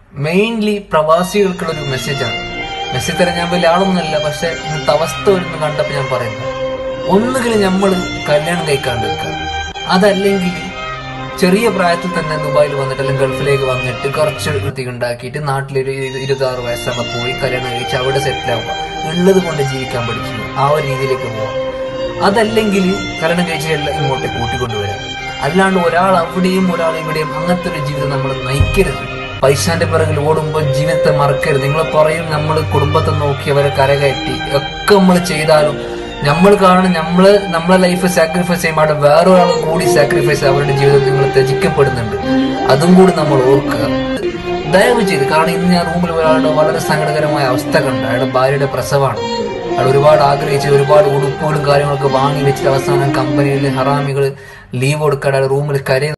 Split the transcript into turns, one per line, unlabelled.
mainly പ്രവാസികൾക്കുള്ള ഒരു മെസ്സേജാണ് message തരാൻ ഞാൻ വലിയ ആളൊന്നുമല്ല പക്ഷെ ഇന്നത്തെ അവസ്ഥ വരുന്ന കണ്ടപ്പോൾ ഞാൻ പറയുന്നത് ഒന്നുകിൽ നമ്മൾ കല്യാണം കഴിക്കാണ്ട് നിൽക്കുക അതല്ലെങ്കിൽ ചെറിയ പ്രായത്തിൽ തന്നെ ദുബായിൽ വന്നിട്ട് അല്ലെങ്കിൽ ഗൾഫിലേക്ക് വന്നിട്ട് കുറച്ച് വൃത്തി ഉണ്ടാക്കിയിട്ട് നാട്ടിലൊരു ഇരു- ഇരുപത്താറ് വയസ്സാകുമ്പോൾ പോയി കല്യാണം കഴിച്ച് അവിടെ സെറ്റിൽ ആവുക ഉള്ളത് കൊണ്ട് ജീവിക്കാൻ പഠിക്കുക ആ ഒരു രീതിയിലേക്ക് പോവാം അതല്ലെങ്കിൽ കല്യാണം കഴിച്ചെല്ലാം ഇങ്ങോട്ട് കൂട്ടിക്കൊണ്ടുവരാം അല്ലാണ്ട് ഒരാൾ അവിടെയും ഒരാൾ ഇവിടെയും അങ്ങനത്തെ ഒരു ജീവിതം നമ്മൾ നയിക്കരുത് പൈസാന്റെ പിറകിൽ ഓടുമ്പോൾ ജീവിതത്തെ മറക്കരുത് നിങ്ങൾ പറയും നമ്മൾ കുടുംബത്തെ നോക്കി അവരെ കരകയറ്റി ഒക്കെ നമ്മൾ ചെയ്താലും നമ്മൾ കാണും നമ്മള് നമ്മളെ ലൈഫ് സാക്രിഫൈസ് ചെയ്യുമ്പോൾ അവിടെ വേറൊരാൾ കൂടി സാക്രിഫൈസ് അവരുടെ ജീവിതം നിങ്ങൾ ത്യജിക്കപ്പെടുന്നുണ്ട് അതും കൂടി നമ്മൾ ഓർക്കുക ദയവ് ചെയ്ത് കാരണം ഇന്ന് ഞാൻ റൂമിൽ ഒരാളുടെ വളരെ സങ്കടകരമായ അവസ്ഥ കണ്ടു അയാളുടെ ഭാര്യയുടെ പ്രസവമാണ് അയാൾ ഒരുപാട് ആഗ്രഹിച്ച് ഒരുപാട് ഉടുപ്പുകളും കാര്യങ്ങളൊക്കെ വാങ്ങി വെച്ചിട്ട് അവസാനം കമ്പനിയിൽ ഹറാമികൾ ലീവ് കൊടുക്കാതെ റൂമിൽ കരയുന്ന